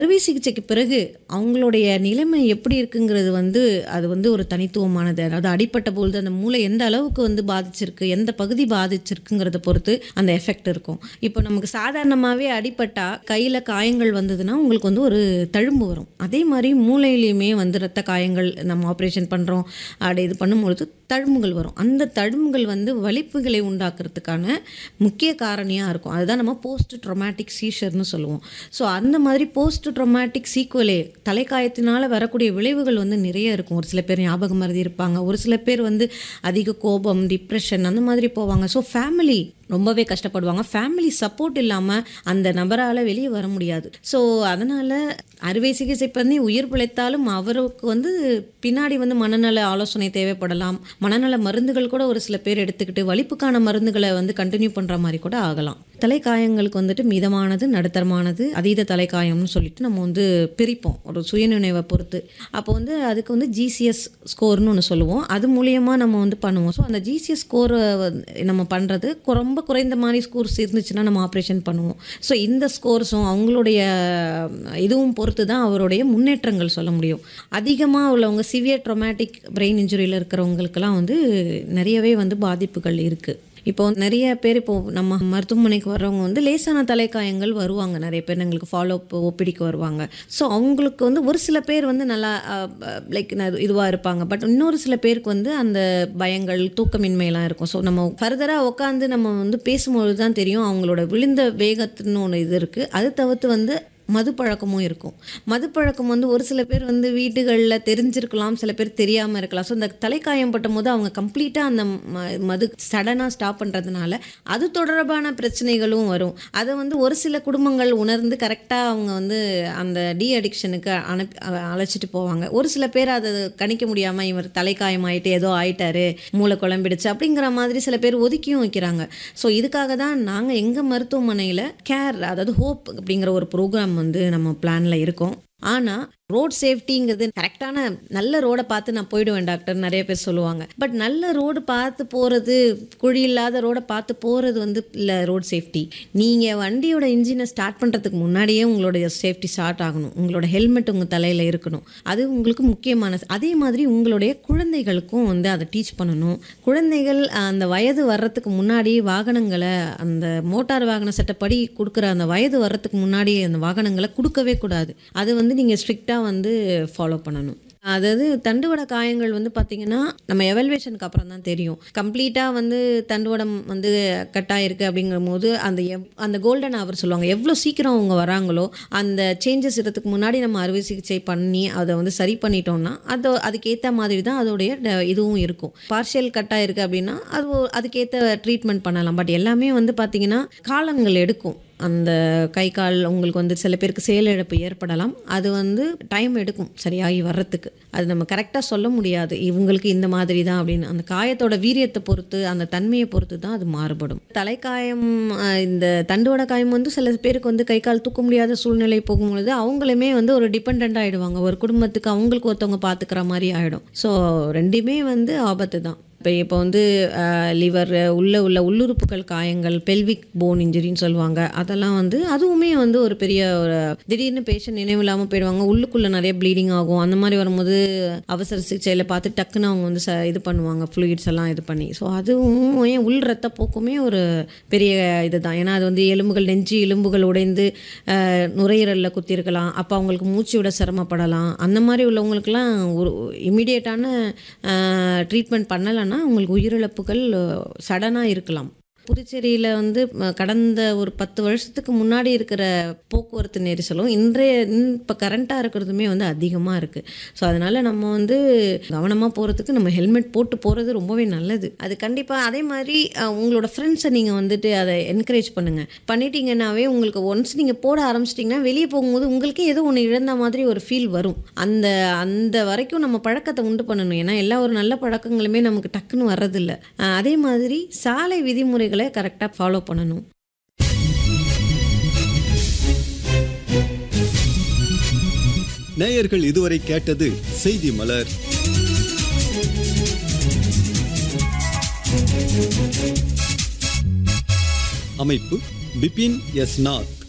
அறுவை சிகிச்சைக்கு பிறகு அவங்களுடைய நிலைமை எப்படி இருக்குங்கிறது வந்து அது வந்து ஒரு தனித்துவமானது அதாவது அடிப்பட்ட பொழுது அந்த மூளை எந்த அளவுக்கு வந்து பாதிச்சிருக்கு எந்த பகுதி பாதிச்சிருக்குங்கிறத பொறுத்து அந்த எஃபெக்ட் இருக்கும் இப்போ நமக்கு சாதாரணமாகவே அடிப்பட்டா கையில் காயங்கள் வந்ததுன்னா உங்களுக்கு வந்து ஒரு தழும்பு வரும் அதே மாதிரி மூளையிலையுமே வந்து ரத்த காயங்கள் நம்ம ஆப்ரேஷன் பண்ணுறோம் அப்படி இது பண்ணும்பொழுது தழும்புகள் வரும் அந்த தழும்புகள் வந்து வலிப்புகளை உண்டாக்குறதுக்கான முக்கிய காரணியாக இருக்கும் அதுதான் நம்ம போஸ்ட் ட்ரொமேட்டிக் சீஷர்னு சொல்லுவோம் ஸோ அந்த மாதிரி போஸ்ட் ட்ரொமேட்டிக் சீக்குவலே தலைக்காயத்தினால வரக்கூடிய விளைவுகள் வந்து நிறைய இருக்கும் ஒரு சில பேர் ஞாபக மருதி இருப்பாங்க ஒரு சில பேர் வந்து அதிக கோபம் டிப்ரெஷன் அந்த மாதிரி போவாங்க ஸோ ஃபேமிலி ரொம்பவே கஷ்டப்படுவாங்க ஃபேமிலி சப்போர்ட் இல்லாமல் அந்த நபரால் வெளியே வர முடியாது ஸோ அதனால் அறுவை சிகிச்சை பண்ணி உயிர் பிழைத்தாலும் அவருக்கு வந்து பின்னாடி வந்து மனநல ஆலோசனை தேவைப்படலாம் மனநல மருந்துகள் கூட ஒரு சில பேர் எடுத்துக்கிட்டு வலிப்புக்கான மருந்துகளை வந்து கண்டினியூ பண்ணுற மாதிரி கூட ஆகலாம் தலைக்காயங்களுக்கு வந்துட்டு மிதமானது நடுத்தரமானது அதீத தலைக்காயம்னு சொல்லிட்டு நம்ம வந்து பிரிப்போம் ஒரு சுயநினைவை பொறுத்து அப்போ வந்து அதுக்கு வந்து ஜிசிஎஸ் ஸ்கோர்னு ஒன்று சொல்லுவோம் அது மூலியமாக நம்ம வந்து பண்ணுவோம் ஸோ அந்த ஜிசிஎஸ் ஸ்கோரை நம்ம பண்ணுறது ரொம்ப குறைந்த மாதிரி ஸ்கோர்ஸ் இருந்துச்சுன்னா நம்ம ஆப்ரேஷன் பண்ணுவோம் ஸோ இந்த ஸ்கோர்ஸும் அவங்களுடைய இதுவும் பொறுத்து தான் அவருடைய முன்னேற்றங்கள் சொல்ல முடியும் அதிகமாக உள்ளவங்க சிவியர் ட்ரொமேட்டிக் பிரெயின் இன்ஜுரியில் இருக்கிறவங்களுக்கெல்லாம் வந்து நிறையவே வந்து பாதிப்புகள் இருக்குது இப்போ நிறைய பேர் இப்போ நம்ம மருத்துவமனைக்கு வர்றவங்க வந்து லேசான தலைக்காயங்கள் வருவாங்க நிறைய பேர் எங்களுக்கு ஃபாலோ அப் ஓபிடிக்கு வருவாங்க ஸோ அவங்களுக்கு வந்து ஒரு சில பேர் வந்து நல்லா லைக் இதுவாக இருப்பாங்க பட் இன்னொரு சில பேருக்கு வந்து அந்த பயங்கள் தூக்கமின்மையெல்லாம் இருக்கும் ஸோ நம்ம ஃபர்தராக உட்காந்து நம்ம வந்து பேசும்பொழுது தான் தெரியும் அவங்களோட விழுந்த வேகத்துன்னு ஒன்று இது இருக்குது அது தவிர்த்து வந்து மது பழக்கமும் இருக்கும் மது பழக்கம் வந்து ஒரு சில பேர் வந்து வீடுகளில் தெரிஞ்சிருக்கலாம் சில பேர் தெரியாமல் இருக்கலாம் ஸோ இந்த தலைக்காயம் பட்டும் போது அவங்க கம்ப்ளீட்டாக அந்த ம மது சடனாக ஸ்டாப் பண்ணுறதுனால அது தொடர்பான பிரச்சனைகளும் வரும் அதை வந்து ஒரு சில குடும்பங்கள் உணர்ந்து கரெக்டாக அவங்க வந்து அந்த டி அடிக்ஷனுக்கு அனுப்பி அழைச்சிட்டு போவாங்க ஒரு சில பேர் அதை கணிக்க முடியாமல் இவர் தலைக்காயம் ஆகிட்டு ஏதோ ஆயிட்டாரு மூளை குழம்பிடுச்சு அப்படிங்கிற மாதிரி சில பேர் ஒதுக்கியும் வைக்கிறாங்க ஸோ இதுக்காக தான் நாங்கள் எங்கள் மருத்துவமனையில் கேர் அதாவது ஹோப் அப்படிங்கிற ஒரு ப்ரோக்ராம் வந்து நம்ம பிளானில் இருக்கோம் ஆனால் ரோட் சேஃப்டிங்கிறது கரெக்டான நல்ல ரோடை பார்த்து நான் போயிடுவேன் டாக்டர் நிறைய பேர் சொல்லுவாங்க பட் நல்ல ரோடு பார்த்து போகிறது குழி இல்லாத ரோடை பார்த்து போகிறது வந்து இல்லை ரோட் சேஃப்டி நீங்கள் வண்டியோட இன்ஜினை ஸ்டார்ட் பண்ணுறதுக்கு முன்னாடியே உங்களுடைய சேஃப்டி ஸ்டார்ட் ஆகணும் உங்களோட ஹெல்மெட் உங்கள் தலையில் இருக்கணும் அது உங்களுக்கு முக்கியமான அதே மாதிரி உங்களுடைய குழந்தைகளுக்கும் வந்து அதை டீச் பண்ணணும் குழந்தைகள் அந்த வயது வர்றதுக்கு முன்னாடி வாகனங்களை அந்த மோட்டார் வாகன சட்டப்படி கொடுக்குற அந்த வயது வர்றதுக்கு முன்னாடி அந்த வாகனங்களை கொடுக்கவே கூடாது அது வந்து நீங்கள் ஸ்ட்ரிக்டாக வந்து ஃபாலோ பண்ணணும் அதாவது தண்டுவட காயங்கள் வந்து பார்த்திங்கன்னா நம்ம எவல்வேஷனுக்கு அப்புறம் தான் தெரியும் கம்ப்ளீட்டாக வந்து தண்டுவடம் வந்து கட் ஆயிருக்கு அப்படிங்கிற போது அந்த எவ் அந்த கோல்டன் அவர் சொல்லுவாங்க எவ்வளோ சீக்கிரம் அவங்க வராங்களோ அந்த சேஞ்சஸ் இடத்துக்கு முன்னாடி நம்ம அறுவை சிகிச்சை பண்ணி அதை வந்து சரி பண்ணிட்டோம்னா அது அதுக்கேற்ற மாதிரி தான் அதோடைய இதுவும் இருக்கும் பார்ஷியல் கட் ஆயிருக்கு அப்படின்னா அது அதுக்கேற்ற ட்ரீட்மெண்ட் பண்ணலாம் பட் எல்லாமே வந்து பார்த்திங்கன்னா காலங்கள் எடுக்கும் அந்த கை கால் உங்களுக்கு வந்து சில பேருக்கு செயலிழப்பு ஏற்படலாம் அது வந்து டைம் எடுக்கும் சரியாகி வர்றதுக்கு அது நம்ம கரெக்டாக சொல்ல முடியாது இவங்களுக்கு இந்த மாதிரி தான் அப்படின்னு அந்த காயத்தோட வீரியத்தை பொறுத்து அந்த தன்மையை பொறுத்து தான் அது மாறுபடும் தலைக்காயம் இந்த தண்டுவட காயம் வந்து சில பேருக்கு வந்து கை கால் தூக்க முடியாத சூழ்நிலை போகும்பொழுது அவங்களுமே வந்து ஒரு டிபெண்ட் ஆகிடுவாங்க ஒரு குடும்பத்துக்கு அவங்களுக்கு ஒருத்தவங்க பார்த்துக்கிற மாதிரி ஆகிடும் ஸோ ரெண்டுமே வந்து ஆபத்து தான் இப்போ இப்போ வந்து லிவர் உள்ள உள்ள உள்ளுறுப்புகள் காயங்கள் பெல்விக் போன் இன்ஜுரின்னு சொல்லுவாங்க அதெல்லாம் வந்து அதுவுமே வந்து ஒரு பெரிய ஒரு திடீர்னு பேஷண்ட் நினைவு இல்லாமல் போயிடுவாங்க உள்ளுக்குள்ளே நிறைய ப்ளீடிங் ஆகும் அந்த மாதிரி வரும்போது அவசர சிகிச்சையில் பார்த்து டக்குன்னு அவங்க வந்து ச இது பண்ணுவாங்க ஃப்ளூயிட்ஸ் எல்லாம் இது பண்ணி ஸோ அதுவும் ஏன் உள் ரத்த போக்குமே ஒரு பெரிய இதுதான் ஏன்னா அது வந்து எலும்புகள் நெஞ்சு எலும்புகள் உடைந்து நுரையீரலில் குத்திருக்கலாம் அப்போ அவங்களுக்கு மூச்சு விட சிரமப்படலாம் அந்த மாதிரி உள்ளவங்களுக்குலாம் ஒரு இமீடியட்டான ட்ரீட்மெண்ட் பண்ணலைன்னா ஆனால் உங்களுக்கு உயிரிழப்புகள் சடனாக இருக்கலாம் புதுச்சேரியில் வந்து கடந்த ஒரு பத்து வருஷத்துக்கு முன்னாடி இருக்கிற போக்குவரத்து நெரிசலும் இன்றைய இப்போ கரண்ட்டாக இருக்கிறதுமே வந்து அதிகமாக இருக்குது ஸோ அதனால் நம்ம வந்து கவனமாக போகிறதுக்கு நம்ம ஹெல்மெட் போட்டு போகிறது ரொம்பவே நல்லது அது கண்டிப்பாக அதே மாதிரி உங்களோட ஃப்ரெண்ட்ஸை நீங்கள் வந்துட்டு அதை என்கரேஜ் பண்ணுங்கள் பண்ணிட்டீங்கன்னாவே உங்களுக்கு ஒன்ஸ் நீங்கள் போட ஆரம்பிச்சிட்டிங்கன்னா வெளியே போகும்போது உங்களுக்கே ஏதோ ஒன்று இழந்த மாதிரி ஒரு ஃபீல் வரும் அந்த அந்த வரைக்கும் நம்ம பழக்கத்தை உண்டு பண்ணணும் ஏன்னா எல்லா ஒரு நல்ல பழக்கங்களுமே நமக்கு டக்குன்னு வர்றதில்ல அதே மாதிரி சாலை விதிமுறை விதிமுறைகளை கரெக்டாக ஃபாலோ பண்ணணும் நேயர்கள் இதுவரை கேட்டது செய்தி மலர் அமைப்பு பிபின் எஸ் நாத்